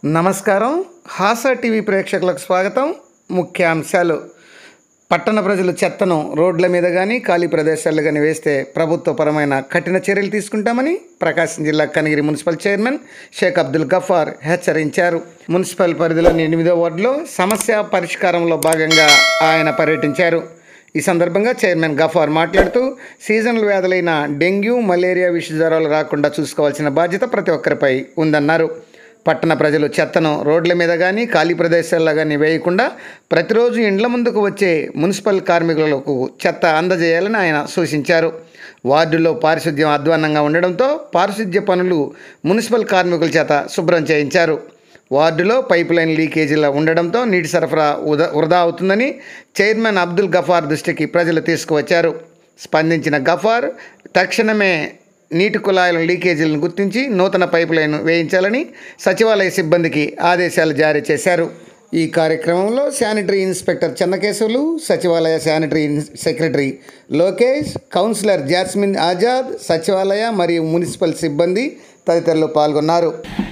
నమస్కారం హాస టీవీ ప్రేక్షకులకు స్వాగతం ముఖ్యాంశాలు పట్టణ ప్రజలు చెత్తను రోడ్ల మీద కానీ ఖాళీ ప్రదేశాల్లో కానీ వేస్తే ప్రభుత్వపరమైన కఠిన చర్యలు తీసుకుంటామని ప్రకాశం జిల్లా కనిగిరి మున్సిపల్ చైర్మన్ షేక్ అబ్దుల్ గఫార్ హెచ్చరించారు మున్సిపల్ పరిధిలోని ఎనిమిదో వార్డులో సమస్య పరిష్కారంలో భాగంగా ఆయన పర్యటించారు ఈ సందర్భంగా చైర్మన్ గఫార్ మాట్లాడుతూ సీజనల్ వ్యాధులైన డెంగ్యూ మలేరియా విష జ్వరాలు రాకుండా చూసుకోవాల్సిన బాధ్యత ప్రతి ఒక్కరిపై ఉందన్నారు పట్టణ ప్రజలు చెత్తను రోడ్ల మీద కానీ ఖాళీ ప్రదేశాల్లో కానీ వేయకుండా ప్రతిరోజు ఇండ్ల ముందుకు వచ్చే మున్సిపల్ కార్మికులకు చెత్త అందజేయాలని ఆయన సూచించారు వార్డులో పారిశుద్ధ్యం అధ్వాన్నంగా ఉండడంతో పారిశుద్ధ్య పనులు మున్సిపల్ కార్మికుల చేత శుభ్రం చేయించారు వార్డులో పైప్ లైన్ లీకేజీలు ఉండడంతో నీటి సరఫరా ఉదా వృధా అవుతుందని చైర్మన్ అబ్దుల్ గఫార్ దృష్టికి ప్రజలు తీసుకువచ్చారు స్పందించిన గఫార్ తక్షణమే నీటి కుళాయిల లీకేజీలను గుర్తించి నూతన పైప్ లైన్ వేయించాలని సచివాలయ సిబ్బందికి ఆదేశాలు జారీ చేశారు ఈ కార్యక్రమంలో శానిటరీ ఇన్స్పెక్టర్ చెన్నకేశవులు సచివాలయ శానిటరీ ఇన్- secretary Lokesh councillor Jasmine Azad సచివాలయ మరియు మున్సిపల్ సిబ్బంది తదితరులు పాల్గొన్నారు